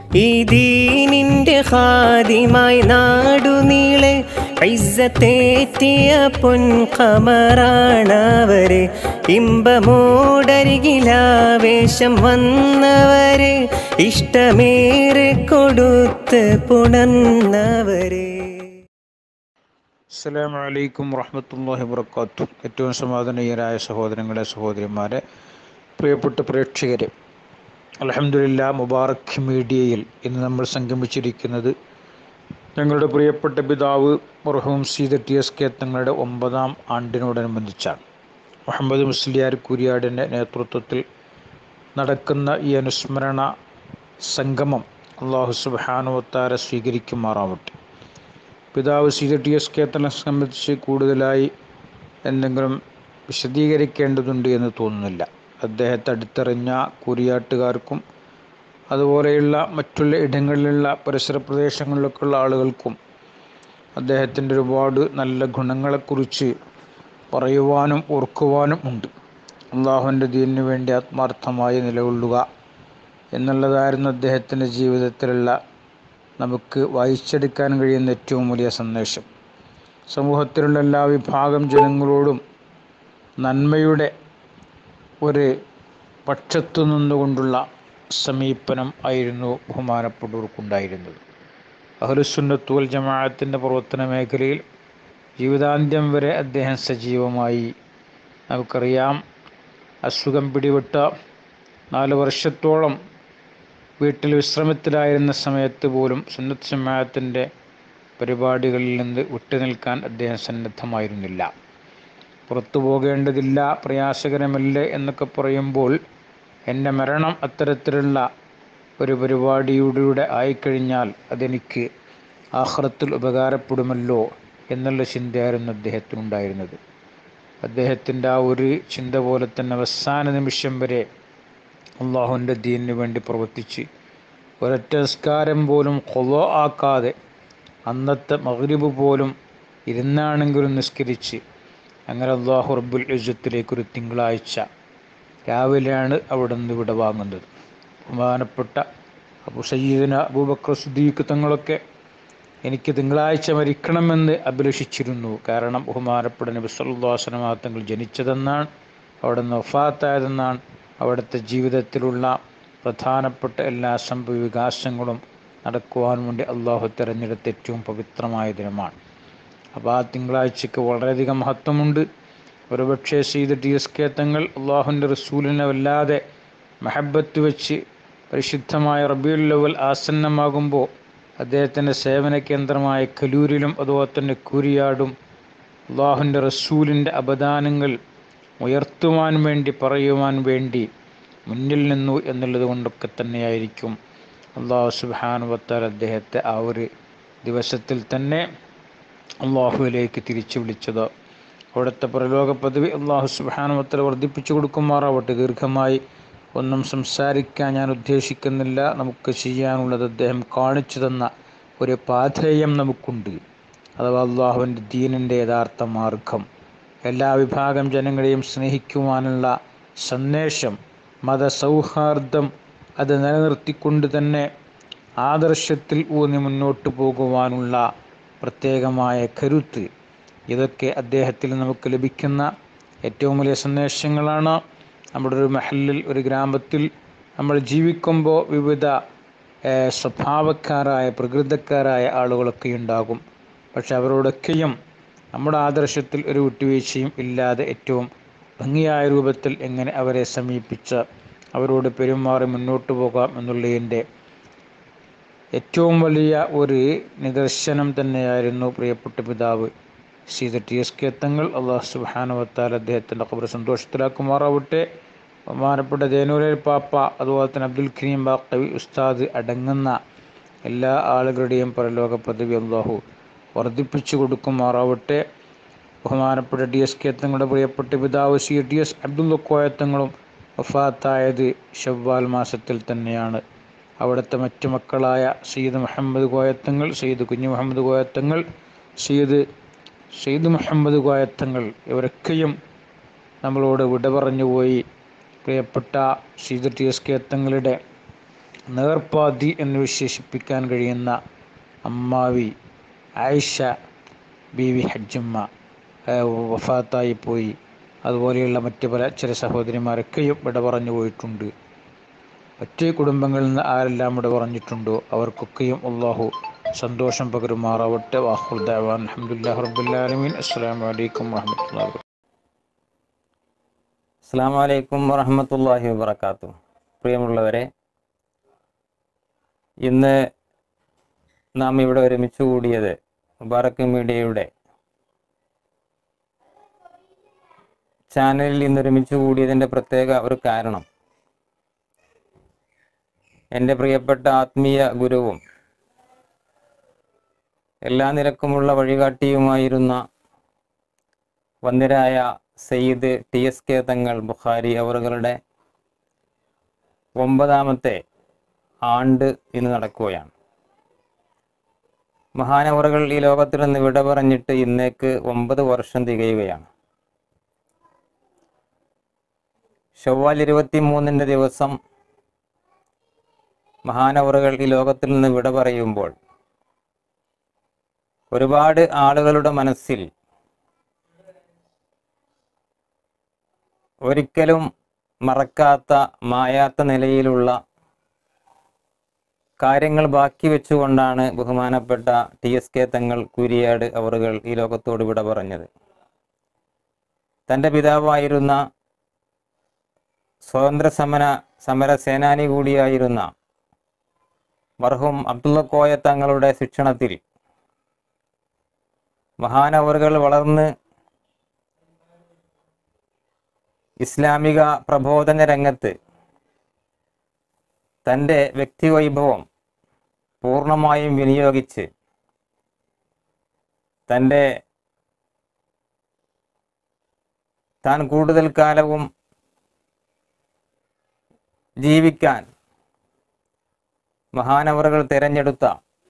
ഈ ദീനിന്റെ ഹാദിമായി നാടുനീളെ ഐസത്തേറ്റിയ പൊൻകമറാണവരെ ഇമ്പമോടരികിലാവേശം വന്നവരെ ഇഷ്ടമേറെ കൊടുത്ത് പുണർന്നവരെ അസ്സലാം വലൈക്കും വറഹമത്തല്ലാഹി വർക്കാത്തു ഏറ്റവും സമാധാനീയരായ സഹോദരങ്ങളെ സഹോദരിമാരെ പ്രിയപ്പെട്ട പ്രേക്ഷകരെ അലഹമുല്ല മുബാറക് മീഡിയയിൽ ഇന്ന് നമ്മൾ സംഗമിച്ചിരിക്കുന്നത് ഞങ്ങളുടെ പ്രിയപ്പെട്ട പിതാവ് മർഹൂം സീത ടി എസ് കെ തങ്ങളുടെ ഒമ്പതാം ആണ്ടിനോടനുബന്ധിച്ചാണ് മുഹമ്മദ് മുസ്ലിയാർ കുരിയാടിൻ്റെ നേതൃത്വത്തിൽ നടക്കുന്ന ഈ അനുസ്മരണ സംഗമം അള്ളാഹു സുബാനുവത്താര സ്വീകരിക്കുമാറാവട്ടെ പിതാവ് സി ടി എസ് കേത്തനെ സംബന്ധിച്ച് കൂടുതലായി എന്തെങ്കിലും വിശദീകരിക്കേണ്ടതുണ്ട് എന്ന് തോന്നുന്നില്ല അദ്ദേഹത്തെ അടുത്തെറിഞ്ഞ കുരിയാട്ടുകാർക്കും അതുപോലെയുള്ള മറ്റുള്ള ഇടങ്ങളിലുള്ള പരിസര പ്രദേശങ്ങളിലൊക്കെയുള്ള ആളുകൾക്കും അദ്ദേഹത്തിൻ്റെ ഒരുപാട് നല്ല ഗുണങ്ങളെക്കുറിച്ച് പറയുവാനും ഓർക്കുവാനും ഉണ്ട് അള്ളാഹുവിൻ്റെ ദീനിനു വേണ്ടി ആത്മാർത്ഥമായി നിലകൊള്ളുക എന്നുള്ളതായിരുന്നു അദ്ദേഹത്തിൻ്റെ ജീവിതത്തിലുള്ള നമുക്ക് വായിച്ചെടുക്കാൻ കഴിയുന്ന ഏറ്റവും വലിയ സന്ദേശം സമൂഹത്തിലുള്ള എല്ലാ വിഭാഗം ജനങ്ങളോടും നന്മയുടെ ഒരു പക്ഷത്തു നിന്നുകൊണ്ടുള്ള സമീപനം ആയിരുന്നു ബഹുമാനപ്പെട്ടവർക്കുണ്ടായിരുന്നത് അഹ്ലുസുന്നത്തുൽ ജമാഅത്തിൻ്റെ പ്രവർത്തന മേഖലയിൽ ജീവിതാന്ത്യം വരെ അദ്ദേഹം സജീവമായി നമുക്കറിയാം അസുഖം പിടിപെട്ട നാല് വർഷത്തോളം വീട്ടിൽ വിശ്രമത്തിലായിരുന്ന സമയത്ത് പോലും സുന്നത്ത് ജമാഅത്തിൻ്റെ പരിപാടികളിൽ നിന്ന് വിട്ടുനിൽക്കാൻ അദ്ദേഹം സന്നദ്ധമായിരുന്നില്ല പുറത്തു പോകേണ്ടതില്ല പ്രയാസകരമല്ലേ എന്നൊക്കെ പറയുമ്പോൾ എൻ്റെ മരണം അത്തരത്തിലുള്ള ഒരു പരിപാടിയുടെ ആയിക്കഴിഞ്ഞാൽ അതെനിക്ക് ആഹ്റത്തിൽ ഉപകാരപ്പെടുമല്ലോ എന്നുള്ള ചിന്തയായിരുന്നു അദ്ദേഹത്തിനുണ്ടായിരുന്നത് അദ്ദേഹത്തിൻ്റെ ആ ഒരു ചിന്ത പോലെ തന്നെ അവസാന നിമിഷം വരെ അള്ളാഹുവിൻ്റെ ദീനിന് വേണ്ടി പ്രവർത്തിച്ച് ഒരൊറ്റ നിസ്കാരം പോലും കൊലോ ആക്കാതെ അന്നത്തെ മഗ്രിബ് പോലും ഇരുന്നാണെങ്കിലും നിസ്കരിച്ച് അങ്ങനെ അള്ളാഹു റബ്ബുൽ ഇജ്ജത്തിലേക്ക് ഒരു തിങ്കളാഴ്ച രാവിലെയാണ് അവിടെ നിന്ന് വിട വാങ്ങുന്നത് ബഹുമാനപ്പെട്ട അബു സയ്യിദിന അബൂബക്കർ സുദ്ദീഖ് തങ്ങളൊക്കെ എനിക്ക് തിങ്കളാഴ്ച മരിക്കണമെന്ന് അഭിലഷിച്ചിരുന്നു കാരണം ബഹുമാനപ്പെട്ട നബി സല്ലാസ്ലമാ തങ്ങൾ ജനിച്ചതെന്നാണ് അവിടെ നിന്ന് വഫാത്തായതെന്നാണ് അവിടുത്തെ ജീവിതത്തിലുള്ള പ്രധാനപ്പെട്ട എല്ലാ സംഭവ വികാസങ്ങളും നടക്കുവാൻ വേണ്ടി അള്ളാഹു തിരഞ്ഞെടുത്ത ഏറ്റവും പവിത്രമായ ദിനമാണ് അപ്പോൾ ആ തിങ്കളാഴ്ചയ്ക്ക് വളരെയധികം മഹത്വമുണ്ട് ഒരുപക്ഷെ ചെയ്ത് ടി എസ് കെ തങ്ങൾ അള്ളാഹുവിൻ്റെ റസൂലിനെ വല്ലാതെ മെഹബത്ത് വെച്ച് പരിശുദ്ധമായ റബിയുൽ ലവൽ ആസന്നമാകുമ്പോൾ അദ്ദേഹത്തിൻ്റെ സേവന കേന്ദ്രമായ കലൂരിലും അതുപോലെ തന്നെ കൂരിയാടും അള്ളാഹുവിൻ്റെ റസൂലിൻ്റെ അപദാനങ്ങൾ ഉയർത്തുവാൻ വേണ്ടി പറയുവാൻ വേണ്ടി മുന്നിൽ നിന്നു എന്നുള്ളത് കൊണ്ടൊക്കെ തന്നെയായിരിക്കും അള്ളാഹു സുബാനുവത്താൽ അദ്ദേഹത്തെ ആ ഒരു ദിവസത്തിൽ തന്നെ അള്ളാഹുവിലേക്ക് തിരിച്ചു വിളിച്ചത് അവിടുത്തെ പ്രലോക പദവി അള്ളാഹു സുബാനുവത്തൽ വർദ്ധിപ്പിച്ചു കൊടുക്കുമാറാവട്ടെ ദീർഘമായി ഒന്നും സംസാരിക്കാൻ ഞാൻ ഉദ്ദേശിക്കുന്നില്ല നമുക്ക് ചെയ്യാനുള്ളത് അദ്ദേഹം കാണിച്ചു തന്ന ഒരു പാഥേയം നമുക്കുണ്ട് അഥവാ അള്ളാഹുവിൻ്റെ ദീനിൻ്റെ യഥാർത്ഥ മാർഗം എല്ലാ വിഭാഗം ജനങ്ങളെയും സ്നേഹിക്കുവാനുള്ള സന്ദേശം മതസൗഹാർദ്ദം അത് നിലനിർത്തിക്കൊണ്ട് തന്നെ ആദർശത്തിൽ ഊന്നി മുന്നോട്ട് പോകുവാനുള്ള പ്രത്യേകമായ കരുത്ത് ഇതൊക്കെ അദ്ദേഹത്തിൽ നമുക്ക് ലഭിക്കുന്ന ഏറ്റവും വലിയ സന്ദേശങ്ങളാണ് നമ്മുടെ ഒരു മഹലിൽ ഒരു ഗ്രാമത്തിൽ നമ്മൾ ജീവിക്കുമ്പോൾ വിവിധ സ്വഭാവക്കാരായ പ്രകൃതക്കാരായ ആളുകളൊക്കെ ഉണ്ടാകും പക്ഷെ അവരോടൊക്കെയും നമ്മുടെ ആദർശത്തിൽ ഒരു വിട്ടുവീഴ്ചയും ഇല്ലാതെ ഏറ്റവും ഭംഗിയായ രൂപത്തിൽ എങ്ങനെ അവരെ സമീപിച്ച് അവരോട് പെരുമാറി മുന്നോട്ട് പോകാം എന്നുള്ളതിൻ്റെ ഏറ്റവും വലിയ ഒരു നിദർശനം തന്നെയായിരുന്നു പ്രിയപ്പെട്ട പിതാവ് സീത ടി എസ് കെ തങ്ങൾ അള്ളാഹു സുബാനുവത്താൽ അദ്ദേഹത്തിൻ്റെ ഖബർ സന്തോഷത്തിലാക്കുമാറാവട്ടെ ബഹുമാനപ്പെട്ട ദേനൂരൽ പാപ്പ അതുപോലെ തന്നെ അബ്ദുൽ ഖരീം ബാക്കവി ഉസ്താദ് അടങ്ങുന്ന എല്ലാ ആളുകളുടെയും പരലോക പദവി അള്ളാഹു വർദ്ധിപ്പിച്ചു കൊടുക്കുമാറാവട്ടെ ബഹുമാനപ്പെട്ട ടി എസ് കെ തങ്ങളുടെ പ്രിയപ്പെട്ട പിതാവ് സി ടി എസ് അബ്ദുൽ കോയത്തങ്ങളും വഫാത്തായത് ഷവ്വാൽ മാസത്തിൽ തന്നെയാണ് അവിടുത്തെ മറ്റു മക്കളായ സയ്യിദ് മുഹമ്മദ് കോയത്തങ്ങൾ സയ്യിദ് കുഞ്ഞു മുഹമ്മദ് കോയത്തങ്ങൾ സയ്യിദ് സയ്യിദ് മുഹമ്മദ് കോയത്തങ്ങൾ ഇവരൊക്കെയും നമ്മളോട് വിട പറഞ്ഞു പോയി പ്രിയപ്പെട്ട സയ്യിദ് ടി എസ് കെ തങ്ങളുടെ നേർപ്പാതി എന്ന് വിശേഷിപ്പിക്കാൻ കഴിയുന്ന അമ്മാവി ആയിഷ ബീവി ഹജ്ജമ്മ ഏഹ് വഫാത്തായി പോയി അതുപോലെയുള്ള മറ്റ് പല ചില സഹോദരിമാരൊക്കെയും വിട പറഞ്ഞു പോയിട്ടുണ്ട് ഒറ്റ കുടുംബങ്ങളിൽ നിന്ന് ആരെല്ലാം ഇവിടെ പറഞ്ഞിട്ടുണ്ടോ അവർക്കൊക്കെയും അള്ളാഹു സന്തോഷം പകരുമാറാവട്ടെ വാഹുദാൻ അഹമ്മദില്ലാ റബ്ബുല്ലാലമീൻ അസ്സാം വലൈക്കും വാഹമത്തല്ലാ അസ്സാം വലൈക്കും വറഹമത്തല്ലാഹി വബർക്കാത്തു പ്രിയമുള്ളവരെ ഇന്ന് നാം ഇവിടെ ഒരുമിച്ച് കൂടിയത് മുബാറക്ക് മീഡിയയുടെ ചാനലിൽ ഇന്ന് ഒരുമിച്ച് കൂടിയതിൻ്റെ പ്രത്യേക ഒരു കാരണം എൻ്റെ പ്രിയപ്പെട്ട ആത്മീയ ഗുരുവും എല്ലാ നിരക്കുമുള്ള വഴികാട്ടിയുമായിരുന്ന വന്ദ്യരായ Sayyid T S K Thangal Bukhari അവറുകളുടെ ഒമ്പതാമത്തെ ആണ്ട് ഇന്ന് നടക്കുകയാണ് മഹാനവറുകൾ ഈ ലോകത്തിൽ നിന്ന് വിട പറഞ്ഞിട്ട് ഇന്നേക്ക് ഒമ്പത് വർഷം തികയുകയാണ് ഷവ്വാൽ ഇരുപത്തി മൂന്നിൻ്റെ ദിവസം മഹാനവറുകൾ ഈ ലോകത്തിൽ നിന്ന് വിട പറയുമ്പോൾ ഒരുപാട് ആളുകളുടെ മനസ്സിൽ ഒരിക്കലും മറക്കാത്ത മായാത്ത നിലയിലുള്ള കാര്യങ്ങൾ ബാക്കി വെച്ചുകൊണ്ടാണ് ബഹുമാനപ്പെട്ട ടി എസ് കെ തങ്ങൾ കുരിയാട് അവറുകൾ ഈ ലോകത്തോട് വിട പറഞ്ഞത് തൻ്റെ പിതാവായിരുന്ന സ്വാതന്ത്ര്യ സമര സമര സേനാനി കൂടിയായിരുന്ന മർഹൂം അബ്ദുള്ള കോയ തങ്ങളുടെ ശിക്ഷണത്തിൽ മഹാനവറുകൾ വളർന്ന് ഇസ്ലാമിക പ്രബോധന രംഗത്ത് തൻ്റെ വ്യക്തിവൈഭവം പൂർണ്ണമായും വിനിയോഗിച്ച് തൻ്റെ താൻ കൂടുതൽ കാലവും ജീവിക്കാൻ മഹാനവറുകൾ തിരഞ്ഞെടുത്ത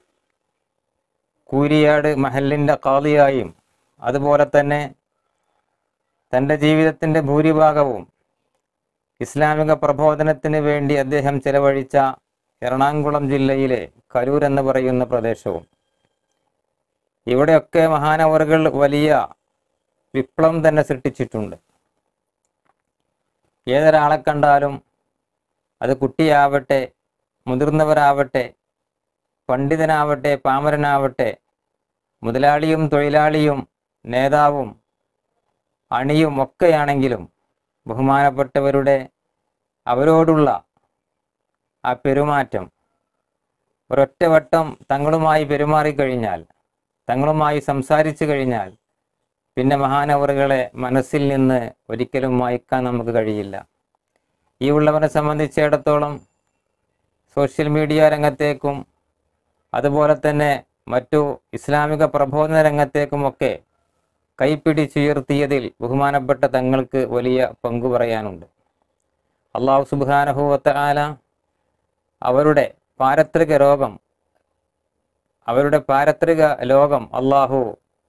കൂരിയാട് മഹലിൻ്റെ കാളിയായും അതുപോലെ തന്നെ തൻ്റെ ജീവിതത്തിൻ്റെ ഭൂരിഭാഗവും ഇസ്ലാമിക പ്രബോധനത്തിന് വേണ്ടി അദ്ദേഹം ചെലവഴിച്ച എറണാകുളം ജില്ലയിലെ കരൂർ എന്ന് പറയുന്ന പ്രദേശവും ഇവിടെയൊക്കെ മഹാനവറുകൾ വലിയ വിപ്ലവം തന്നെ സൃഷ്ടിച്ചിട്ടുണ്ട് ഏതൊരാളെ കണ്ടാലും അത് കുട്ടിയാവട്ടെ മുതിർന്നവരാവട്ടെ പണ്ഡിതനാവട്ടെ പാമരനാവട്ടെ മുതലാളിയും തൊഴിലാളിയും നേതാവും അണിയും ഒക്കെയാണെങ്കിലും ബഹുമാനപ്പെട്ടവരുടെ അവരോടുള്ള ആ പെരുമാറ്റം ഒരൊറ്റ വട്ടം തങ്ങളുമായി പെരുമാറിക്കഴിഞ്ഞാൽ തങ്ങളുമായി സംസാരിച്ചു കഴിഞ്ഞാൽ പിന്നെ മഹാനവറുകളെ മനസ്സിൽ നിന്ന് ഒരിക്കലും മായ്ക്കാൻ നമുക്ക് കഴിയില്ല ഈ ഉള്ളവരെ സംബന്ധിച്ചിടത്തോളം സോഷ്യൽ മീഡിയ രംഗത്തേക്കും അതുപോലെ തന്നെ മറ്റു ഇസ്ലാമിക പ്രബോധന രംഗത്തേക്കുമൊക്കെ കൈപ്പിടിച്ചുയർത്തിയതിൽ ബഹുമാനപ്പെട്ട തങ്ങൾക്ക് വലിയ പങ്കു പറയാനുണ്ട് അള്ളാഹു സുബാനഹുവത്ത ആല അവരുടെ പാരത്രിക രോഗം അവരുടെ പാരത്രിക ലോകം അള്ളാഹു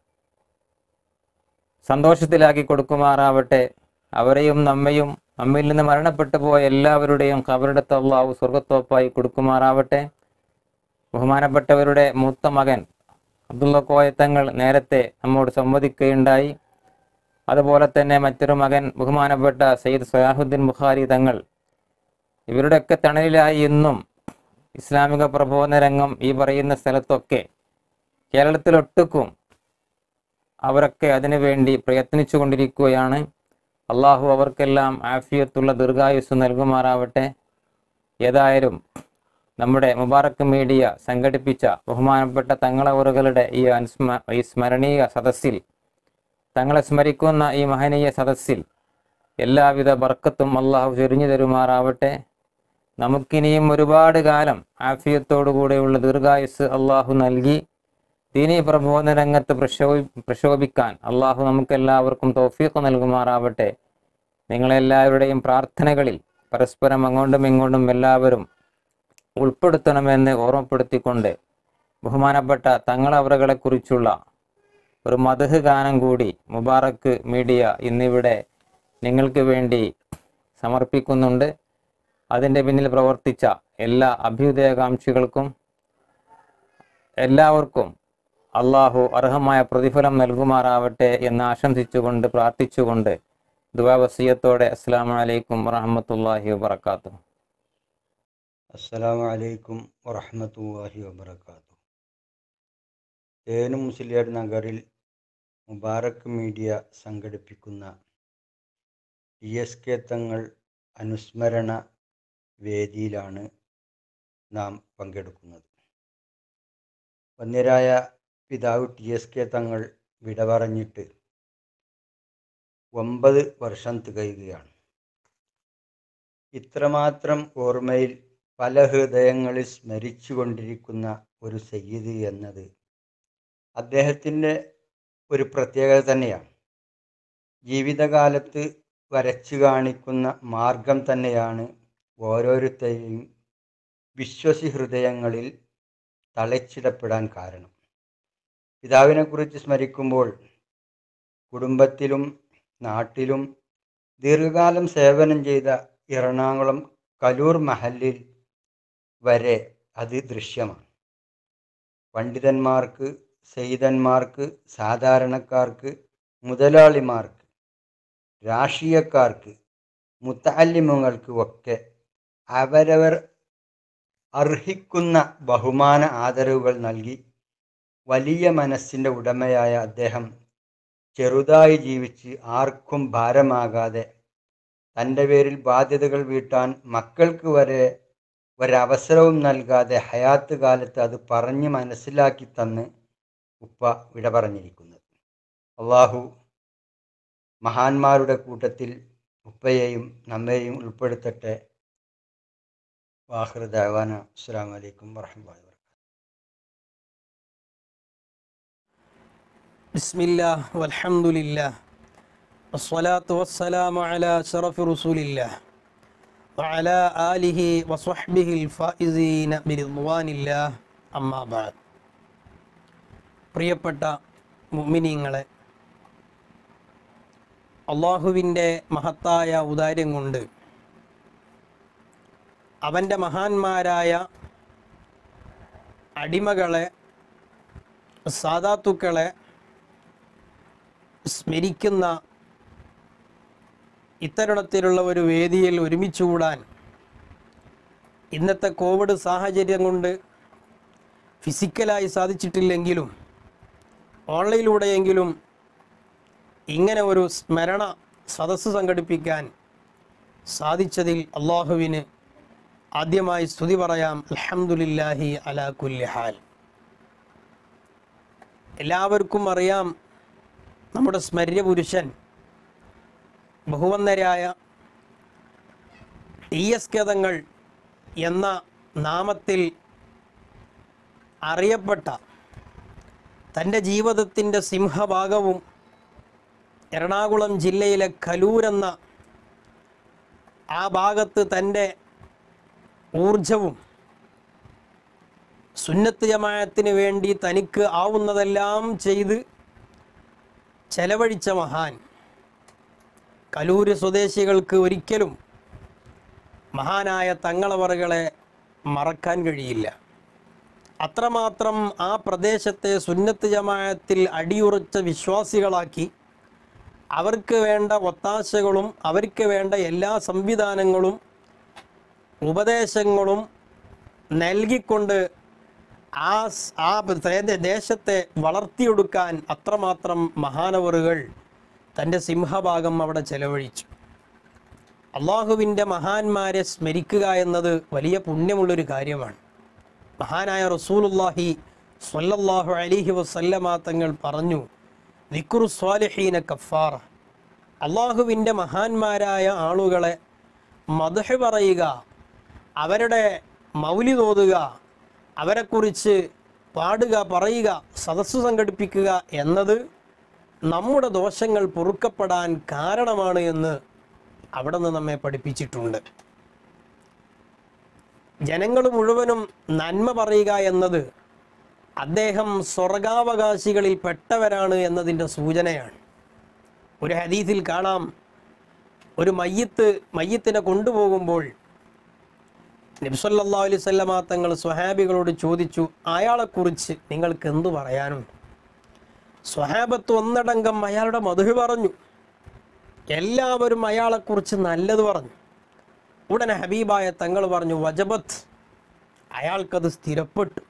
സന്തോഷത്തിലാക്കി കൊടുക്കുമാറാവട്ടെ അവരെയും നമ്മയും നമ്മിൽ നിന്ന് മരണപ്പെട്ടു പോയ എല്ലാവരുടെയും കബറിടത്ത് അള്ളാഹു സ്വർഗത്തോപ്പായി കൊടുക്കുമാറാവട്ടെ ബഹുമാനപ്പെട്ടവരുടെ മൂത്ത മകൻ അബ്ദുള്ള കോയത്തങ്ങൾ നേരത്തെ നമ്മോട് സംവദിക്കുകയുണ്ടായി അതുപോലെ തന്നെ മറ്റൊരു മകൻ ബഹുമാനപ്പെട്ട സയ്യിദ് സലാഹുദ്ദീൻ ബുഖാരി തങ്ങൾ ഇവരുടെയൊക്കെ തണലിലായി ഇന്നും ഇസ്ലാമിക പ്രബോധന രംഗം ഈ പറയുന്ന സ്ഥലത്തൊക്കെ കേരളത്തിലൊട്ടുക്കും അവരൊക്കെ അതിനുവേണ്ടി പ്രയത്നിച്ചു കൊണ്ടിരിക്കുകയാണ് അള്ളാഹു അവർക്കെല്ലാം ആഫിയത്തുള്ള ദീർഘായുസ് നൽകുമാറാവട്ടെ ഏതായാലും നമ്മുടെ മുബാറക്ക് മീഡിയ സംഘടിപ്പിച്ച ബഹുമാനപ്പെട്ട തങ്ങളവറുകളുടെ ഈ അനുസ്മ ഈ സ്മരണീയ സദസ്സിൽ തങ്ങളെ സ്മരിക്കുന്ന ഈ മഹനീയ സദസ്സിൽ എല്ലാവിധ ബർക്കത്തും അള്ളാഹു ചൊരിഞ്ഞു തരുമാറാവട്ടെ നമുക്കിനിയും ഒരുപാട് കാലം ആഫിയത്തോടുകൂടെയുള്ള ദീർഘായുസ് അള്ളാഹു നൽകി ദീനീ പ്രബോധന രംഗത്ത് പ്രക്ഷോഭി പ്രക്ഷോഭിക്കാൻ അള്ളാഹു നമുക്കെല്ലാവർക്കും തൗഫീഖ് നൽകുമാറാവട്ടെ നിങ്ങളെല്ലാവരുടെയും പ്രാർത്ഥനകളിൽ പരസ്പരം അങ്ങോട്ടും ഇങ്ങോട്ടും എല്ലാവരും ഉൾപ്പെടുത്തണമെന്ന് ഓർമ്മപ്പെടുത്തിക്കൊണ്ട് ബഹുമാനപ്പെട്ട തങ്ങളവറുകളെ കുറിച്ചുള്ള ഒരു മധുഹ് ഗാനം കൂടി മുബാറക്ക് മീഡിയ ഇന്നിവിടെ നിങ്ങൾക്ക് വേണ്ടി സമർപ്പിക്കുന്നുണ്ട് അതിൻ്റെ പിന്നിൽ പ്രവർത്തിച്ച എല്ലാ അഭ്യുദയകാംക്ഷികൾക്കും എല്ലാവർക്കും അള്ളാഹു അർഹമായ പ്രതിഫലം നൽകുമാറാവട്ടെ എന്ന് ആശംസിച്ചുകൊണ്ട് പ്രാർത്ഥിച്ചുകൊണ്ട് ദുവാവസീയത്തോടെ അസ്സാം വലൈക്കും വറഹമത്തല്ലാഹി വാബർക്കാത്തു അസ്സലാമു അലൈക്കും വറഹ്മത്തുള്ളാഹി വബറകാതുഹു തേനും മുസ്ലിയാർ നഗറിൽ മുബാറക് മീഡിയ സംഘടിപ്പിക്കുന്ന ടി എസ് കെ തങ്ങൾ അനുസ്മരണ വേദിയിലാണ് നാം പങ്കെടുക്കുന്നത് വന്യരായ പിതാവ് ടി എസ് കെ തങ്ങൾ വിട പറഞ്ഞിട്ട് ഒമ്പത് വർഷം തികയുകയാണ് ഇത്രമാത്രം ഓർമ്മയിൽ പല ഹൃദയങ്ങളിൽ സ്മരിച്ചുകൊണ്ടിരിക്കുന്ന ഒരു സയ്യിദ് എന്നത് അദ്ദേഹത്തിൻ്റെ ഒരു പ്രത്യേകത തന്നെയാണ് ജീവിതകാലത്ത് വരച്ചു കാണിക്കുന്ന മാർഗം തന്നെയാണ് ഓരോരുത്തരെയും വിശ്വസി ഹൃദയങ്ങളിൽ തളച്ചിടപ്പെടാൻ കാരണം പിതാവിനെക്കുറിച്ച് സ്മരിക്കുമ്പോൾ കുടുംബത്തിലും നാട്ടിലും ദീർഘകാലം സേവനം ചെയ്ത എറണാകുളം കലൂർ മഹലിൽ വരെ അത് ദൃശ്യമാണ് പണ്ഡിതന്മാർക്ക് സെയ്തന്മാർക്ക് സാധാരണക്കാർക്ക് മുതലാളിമാർക്ക് രാഷ്ട്രീയക്കാർക്ക് മുത്താലിമുകൾക്ക് ഒക്കെ അവരവർ അർഹിക്കുന്ന ബഹുമാന ആദരവുകൾ നൽകി വലിയ മനസ്സിൻ്റെ ഉടമയായ അദ്ദേഹം ചെറുതായി ജീവിച്ച് ആർക്കും ഭാരമാകാതെ തൻ്റെ പേരിൽ ബാധ്യതകൾ വീട്ടാൻ മക്കൾക്ക് വരെ ഒരവസരവും നൽകാതെ ഹയാത്ത് കാലത്ത് അത് പറഞ്ഞ് മനസ്സിലാക്കി തന്ന് ഉപ്പ വിട പറഞ്ഞിരിക്കുന്നത് അള്ളാഹു മഹാന്മാരുടെ കൂട്ടത്തിൽ ഉപ്പയെയും നമ്മെയും ഉൾപ്പെടുത്തട്ടെ വാഹൃ ദാവാന അസ്സാം വലൈക്കും വർഹമുല്ലാ بسم الله والحمد لله والصلاة والسلام على شرف رسول الله وعلى آله وصحبه الفائزين برضوان الله أما بعد പ്രിയപ്പെട്ട മുഅ്മിനീങ്ങളെ അള്ളാഹുവിൻ്റെ മഹത്തായ ഔദാര്യം കൊണ്ട് അവൻ്റെ മഹാന്മാരായ അടിമകളെ സാധാത്തുക്കളെ സ്മരിക്കുന്ന ഇത്തരുണത്തിലുള്ള ഒരു വേദിയിൽ ഒരുമിച്ച് കൂടാൻ ഇന്നത്തെ കോവിഡ് സാഹചര്യം കൊണ്ട് ഫിസിക്കലായി സാധിച്ചിട്ടില്ലെങ്കിലും ഓൺലൈനിലൂടെയെങ്കിലും ഇങ്ങനെ ഒരു സ്മരണ സദസ്സ് സംഘടിപ്പിക്കാൻ സാധിച്ചതിൽ അള്ളാഹുവിന് ആദ്യമായി സ്തുതി പറയാം അൽഹംദുലില്ലാഹി അലാ കുല്ലി ഹാൽ എല്ലാവർക്കും അറിയാം നമ്മുടെ സ്മര്യപുരുഷൻ ബഹുവന്നരായ ടി എസ് കഥങ്ങൾ എന്ന നാമത്തിൽ അറിയപ്പെട്ട തൻ്റെ ജീവിതത്തിൻ്റെ സിംഹഭാഗവും എറണാകുളം ജില്ലയിലെ കലൂരെന്ന ആ ഭാഗത്ത് തൻ്റെ ഊർജവും സുന്നത്ത് ജമാഅത്തിന് വേണ്ടി തനിക്ക് ആവുന്നതെല്ലാം ചെയ്ത് ചെലവഴിച്ച മഹാൻ കലൂര് സ്വദേശികൾക്ക് ഒരിക്കലും മഹാനായ തങ്ങളവറുകളെ മറക്കാൻ കഴിയില്ല അത്രമാത്രം ആ പ്രദേശത്തെ സുന്നത്ത് ജമാഅത്തിൽ അടിയുറച്ച വിശ്വാസികളാക്കി അവർക്ക് വേണ്ട ഒത്താശകളും അവർക്ക് വേണ്ട എല്ലാ സംവിധാനങ്ങളും ഉപദേശങ്ങളും നൽകിക്കൊണ്ട് ആ സ്- ആ പ്രേ- ദേശത്തെ വളർത്തിയെടുക്കാൻ അത്രമാത്രം മഹാനവറുകൾ തൻ്റെ സിംഹഭാഗം അവിടെ ചെലവഴിച്ചു അള്ളാഹുവിൻ്റെ മഹാന്മാരെ സ്മരിക്കുക എന്നത് വലിയ പുണ്യമുള്ളൊരു കാര്യമാണ് മഹാനായ റസൂലുല്ലാഹി സ്വല്ലല്ലാഹു അലിഹി വസല്ലമ തങ്ങൾ പറഞ്ഞു നിക്കുറു സ്വാലിഹീന കഫാറ അള്ളാഹുവിൻ്റെ മഹാന്മാരായ ആളുകളെ മദഹ് പറയുക അവരുടെ മൗലി തോതുക അവരെക്കുറിച്ച് പാടുക പറയുക സദസ്സ് സംഘടിപ്പിക്കുക എന്നത് നമ്മുടെ ദോഷങ്ങൾ പൊറുക്കപ്പെടാൻ കാരണമാണ് എന്ന് അവിടെ നിന്ന് നമ്മെ പഠിപ്പിച്ചിട്ടുണ്ട് ജനങ്ങൾ മുഴുവനും നന്മ പറയുക എന്നത് അദ്ദേഹം സ്വർഗാവകാശികളിൽ പെട്ടവരാണ് എന്നതിൻ്റെ സൂചനയാണ് ഒരു ഹദീസിൽ കാണാം ഒരു മയ്യത്ത് മയ്യത്തിനെ കൊണ്ടുപോകുമ്പോൾ നബ്സല്ലാ അലൈഹി സ്വല്ലമ തങ്ങൾ സ്വഹാബികളോട് ചോദിച്ചു അയാളെക്കുറിച്ച് നിങ്ങൾക്ക് എന്തു പറയാനുണ്ട് സ്വഹാബത്ത് ഒന്നടങ്കം അയാളുടെ മധു പറഞ്ഞു എല്ലാവരും അയാളെക്കുറിച്ച് നല്ലത് പറഞ്ഞു ഉടനെ ഹബീബായ തങ്ങൾ പറഞ്ഞു വജബത്ത് അയാൾക്കത് സ്ഥിരപ്പെട്ടു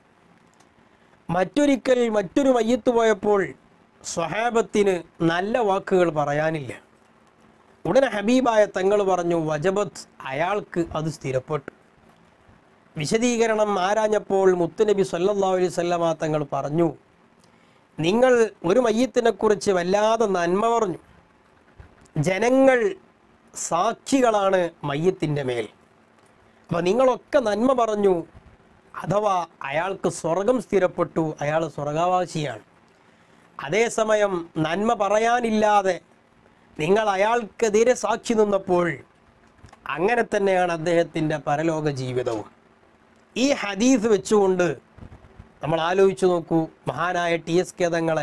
മറ്റൊരിക്കൽ മറ്റൊരു മയ്യത്ത് പോയപ്പോൾ സ്വഹാബത്തിന് നല്ല വാക്കുകൾ പറയാനില്ല ഉടനെ ഹബീബായ തങ്ങൾ പറഞ്ഞു വജബത്ത് അയാൾക്ക് അത് സ്ഥിരപ്പെട്ടു വിശദീകരണം ആരാഞ്ഞപ്പോൾ മുത്തുനബി സല്ലല്ലാഹു അലൈഹി വസല്ലമ തങ്ങൾ പറഞ്ഞു നിങ്ങൾ ഒരു മയ്യത്തിനെ കുറിച്ച് വല്ലാതെ നന്മ പറഞ്ഞു ജനങ്ങൾ സാക്ഷികളാണ് മയ്യത്തിൻ്റെ മേൽ അപ്പോൾ നിങ്ങളൊക്കെ നന്മ പറഞ്ഞു അഥവാ അയാൾക്ക് സ്വർഗം സ്ഥിരപ്പെട്ടു അയാൾ സ്വർഗാവാസിയാണ് അതേസമയം നന്മ പറയാനില്ലാതെ നിങ്ങൾ അയാൾക്കെതിരെ സാക്ഷി നിന്നപ്പോൾ അങ്ങനെ തന്നെയാണ് അദ്ദേഹത്തിൻ്റെ പരലോക ജീവിതവും ഈ ഹദീസ് വെച്ചുകൊണ്ട് നമ്മൾ ആലോചിച്ച് നോക്കൂ മഹാനായ ടി എസ് കേതങ്ങളെ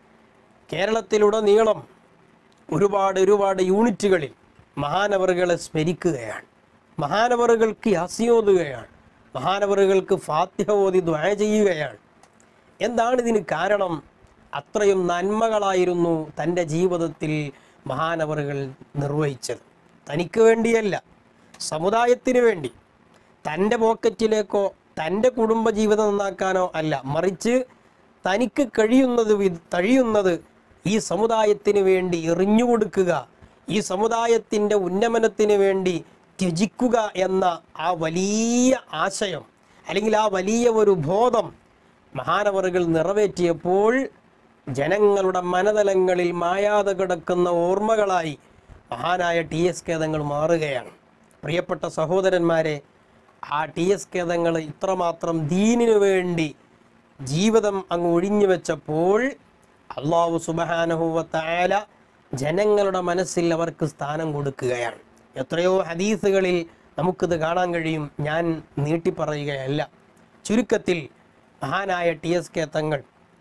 കേരളത്തിലുടനീളം ഒരുപാട് ഒരുപാട് യൂണിറ്റുകളിൽ മഹാനവറുകളെ സ്മരിക്കുകയാണ് മഹാനവറുകൾക്ക് യാസിയോതുകയാണ് മഹാനവറുകൾക്ക് ഫാത്തിഹ ഓതി ദ്വയ ചെയ്യുകയാണ് എന്താണ് ഇതിന് കാരണം അത്രയും നന്മകളായിരുന്നു തൻ്റെ ജീവിതത്തിൽ മഹാനവറുകൾ നിർവഹിച്ചത് തനിക്ക് വേണ്ടിയല്ല സമുദായത്തിന് വേണ്ടി തൻ്റെ പോക്കറ്റിലേക്കോ തൻ്റെ കുടുംബജീവിതം നന്നാക്കാനോ അല്ല മറിച്ച് തനിക്ക് കഴിയുന്നത് വി- കഴിയുന്നത് ഈ സമുദായത്തിന് വേണ്ടി എറിഞ്ഞു കൊടുക്കുക ഈ സമുദായത്തിൻ്റെ ഉന്നമനത്തിന് വേണ്ടി ത്യജിക്കുക എന്ന ആ വലിയ ആശയം അല്ലെങ്കിൽ ആ വലിയ ഒരു ബോധം മഹാനവറുകൾ നിറവേറ്റിയപ്പോൾ ജനങ്ങളുടെ മനതലങ്ങളിൽ മായാതെ കിടക്കുന്ന ഓർമ്മകളായി മഹാനായ ടി എസ് കേതങ്ങൾ മാറുകയാണ് പ്രിയപ്പെട്ട സഹോദരന്മാരെ ആ ടി എസ് കേതങ്ങൾ ഇത്രമാത്രം ദീനിനു വേണ്ടി ജീവിതം അങ്ങ് ഒഴിഞ്ഞു വെച്ചപ്പോൾ അള്ളാഹു സുബഹാനഹുവത്തായാല ജനങ്ങളുടെ മനസ്സിൽ അവർക്ക് സ്ഥാനം കൊടുക്കുകയാണ് എത്രയോ ഹദീസുകളിൽ നമുക്കിത് കാണാൻ കഴിയും ഞാൻ നീട്ടിപ്പറയുകയല്ല ചുരുക്കത്തിൽ മഹാനായ ടി എസ് കെ തങ്ങൾ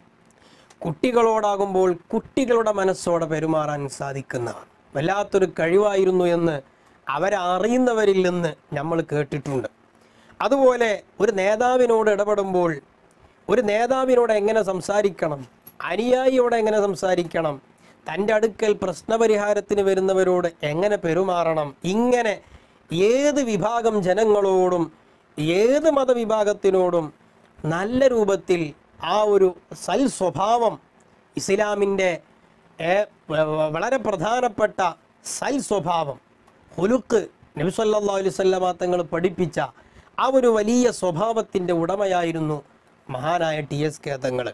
കുട്ടികളോടാകുമ്പോൾ കുട്ടികളുടെ മനസ്സോടെ പെരുമാറാൻ സാധിക്കുന്നവർ വല്ലാത്തൊരു കഴിവായിരുന്നു എന്ന് അവരറിയുന്നവരിൽ നിന്ന് നമ്മൾ കേട്ടിട്ടുണ്ട് അതുപോലെ ഒരു നേതാവിനോട് ഇടപെടുമ്പോൾ ഒരു നേതാവിനോട് എങ്ങനെ സംസാരിക്കണം അനുയായിയോട് എങ്ങനെ സംസാരിക്കണം തൻ്റെ അടുക്കൽ പ്രശ്നപരിഹാരത്തിന് വരുന്നവരോട് എങ്ങനെ പെരുമാറണം ഇങ്ങനെ ഏത് വിഭാഗം ജനങ്ങളോടും ഏത് മതവിഭാഗത്തിനോടും നല്ല രൂപത്തിൽ ആ ഒരു സൽ സ്വഭാവം ഇസ്ലാമിൻ്റെ ഏ, വ- വ- വളരെ പ്രധാനപ്പെട്ട സൽ സ്വഭാവം ഹുലുക്ക് നബി സല്ലല്ലാഹു അലൈഹി വസല്ലമ തങ്ങൾ പഠിപ്പിച്ച ആ ഒരു വലിയ സ്വഭാവത്തിൻ്റെ ഉടമയായിരുന്നു മഹാനായ ടി എസ് കെ തങ്ങൾ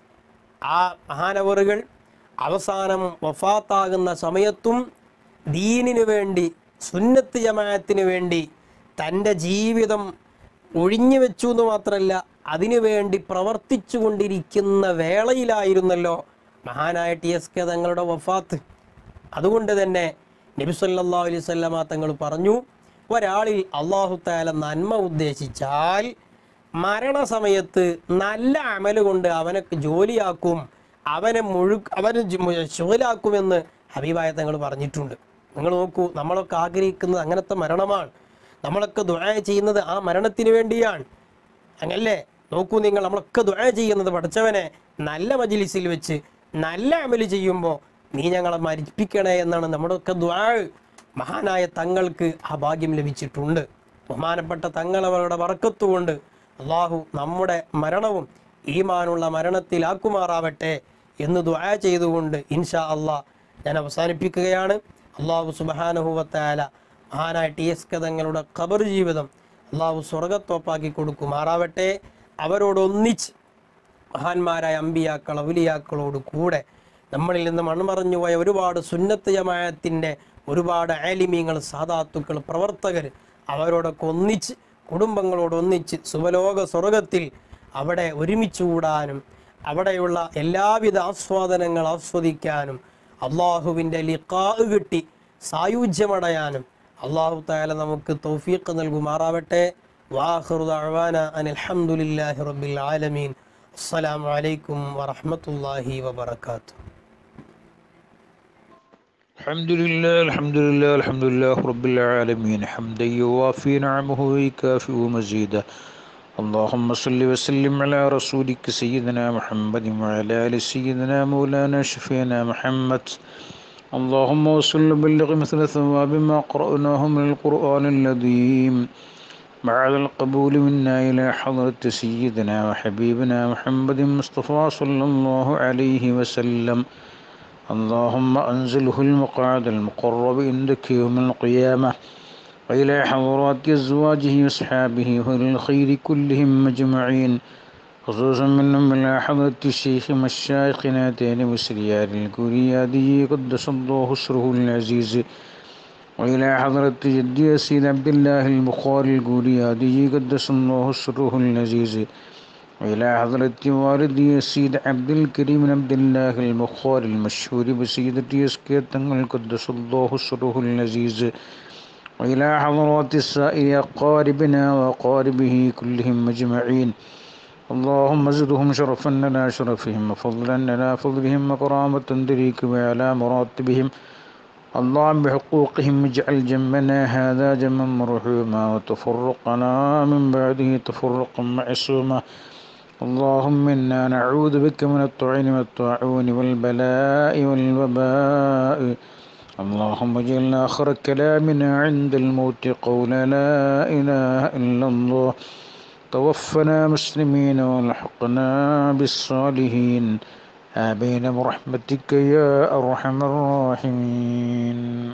ആ മഹാനവറുകൾ അവസാനം വഫാത്താകുന്ന സമയത്തും ദീനിനു വേണ്ടി സുന്നത്ത് ജമാഅത്തിന് വേണ്ടി തൻ്റെ ജീവിതം ഒഴിഞ്ഞു വെച്ചു എന്ന് മാത്രമല്ല അതിനുവേണ്ടി പ്രവർത്തിച്ചു കൊണ്ടിരിക്കുന്ന വേളയിലായിരുന്നല്ലോ മഹാനായ ടി എസ് കെ തങ്ങളുടെ വഫാത്ത് അതുകൊണ്ട് തന്നെ നബി സല്ലല്ലാഹു അലൈഹി വസല്ലമ തങ്ങൾ പറഞ്ഞു ഒരാളിൽ അള്ളാഹു താല നന്മ ഉദ്ദേശിച്ചാൽ മരണസമയത്ത് നല്ല അമല് കൊണ്ട് അവനെ ജോലിയാക്കും അവനെ മുഴു അവനെ ശുഗലാക്കുമെന്ന് ഹബീബായ തങ്ങൾ പറഞ്ഞിട്ടുണ്ട് നിങ്ങൾ നോക്കൂ നമ്മളൊക്കെ ആഗ്രഹിക്കുന്നത് അങ്ങനത്തെ മരണമാണ് നമ്മളൊക്കെ ദുആ ചെയ്യുന്നത് ആ മരണത്തിന് വേണ്ടിയാണ് അങ്ങല്ലേ നോക്കൂ നിങ്ങൾ നമ്മളൊക്കെ ദുആ ചെയ്യുന്നത് പഠിച്ചവനെ നല്ല മജിലിസിൽ വെച്ച് നല്ല അമല് ചെയ്യുമ്പോൾ നീ ഞങ്ങളെ മരിപ്പിക്കണേ എന്നാണ് നമ്മുടെയൊക്കെ ദുആ മഹാനായ തങ്ങൾക്ക് ആ ഭാഗ്യം ലഭിച്ചിട്ടുണ്ട് ബഹുമാനപ്പെട്ട തങ്ങൾ അവരുടെ വറക്കത്തുകൊണ്ട് അള്ളാഹു നമ്മുടെ മരണവും ഈമാനുള്ള മരണത്തിലാക്കുമാറാവട്ടെ എന്ന് ദുആ ചെയ്തുകൊണ്ട് ഇൻഷാ അള്ളാഹ് ഞാൻ അവസാനിപ്പിക്കുകയാണ് അള്ളാഹു സുബഹാനഹുവത്തായ മഹാനായ ടി എസ് കഥങ്ങളുടെ ഖബർ ജീവിതം അള്ളാഹു സ്വർഗത്തോപ്പാക്കി കൊടുക്കുമാറാവട്ടെ അവരോടൊന്നിച്ച് മഹാന്മാരായ അമ്പിയാക്കൾ ഔലിയാക്കളോട് കൂടെ നമ്മളിൽ നിന്ന് മൺമറഞ്ഞു പോയ ഒരുപാട് സുന്നത്ത് ജമാഅത്തിൻ്റെ ഒരുപാട് ആലിമീങ്ങൾ സാധാത്തുക്കൾ പ്രവർത്തകർ അവരോടൊക്കെ ഒന്നിച്ച് കുടുംബങ്ങളോട് ഒന്നിച്ച് സുവലോക സ്വർഗത്തിൽ അവിടെ ഒരുമിച്ച് കൂടാനും അവിടെയുള്ള എല്ലാവിധ ആസ്വാദനങ്ങൾ ആസ്വദിക്കാനും അള്ളാഹുവിൻ്റെ ലിഖാ കിട്ടി സായുജ്യമടയാനും അള്ളാഹു താല നമുക്ക് തൗഫീഖ് നൽകുമാറാവട്ടെ വാഹുറു ദഅവാന അനിൽ ഹംദുലില്ലാഹി റബ്ബിൽ ആലമീൻ അസ്സലാമു അലൈക്കും വറഹ്മത്തുള്ളാഹി വബറകാതുഹു الحمد لله الحمد لله الحمد لله رب العالمين حمدا يوافي نعمه ويكافئ مزيدا اللهم صل وسلم على رسولك سيدنا محمد وعلى ال سيدنا مولانا شفينا محمد اللهم وصل وبلغ مثل ثواب ما قرأناه من القرآن الذي بعد القبول منا إلى حضرة سيدنا وحبيبنا محمد مصطفى صلى الله عليه وسلم اللهم أنزله المقعد المقرب عندك يوم القيامة وإلى حضرات أزواجه وأصحابه وإلى الخير كلهم أجمعين خصوصا منهم إلى حضرة الشيخ مشايخنا تين مسريار الكوريادي قدس الله سره العزيز وإلى حضرة جدي سيد عبد الله البخاري الكوريادي قدس الله سره العزيز وإلى حضرة والدي السيد عبد الكريم بن عبد الله البخاري المشهور بسيدتي اسكيت قدس الله سره العزيز وإلى حضرات السائر أقاربنا وأقاربه كلهم أجمعين اللهم زدهم شرفا لنا شرفهم وفضلا لنا فضلهم وكرامة تليق على مراتبهم اللهم بحقوقهم اجعل جمنا هذا جما مرحوما وتفرقنا من بعده تفرقا معصوما اللهم إنا نعوذ بك من الطعن والطاعون والبلاء والوباء اللهم اجعلنا آخر كلامنا عند الموت قول لا إله إلا الله توفنا مسلمين والحقنا بالصالحين آمين برحمتك يا أرحم الراحمين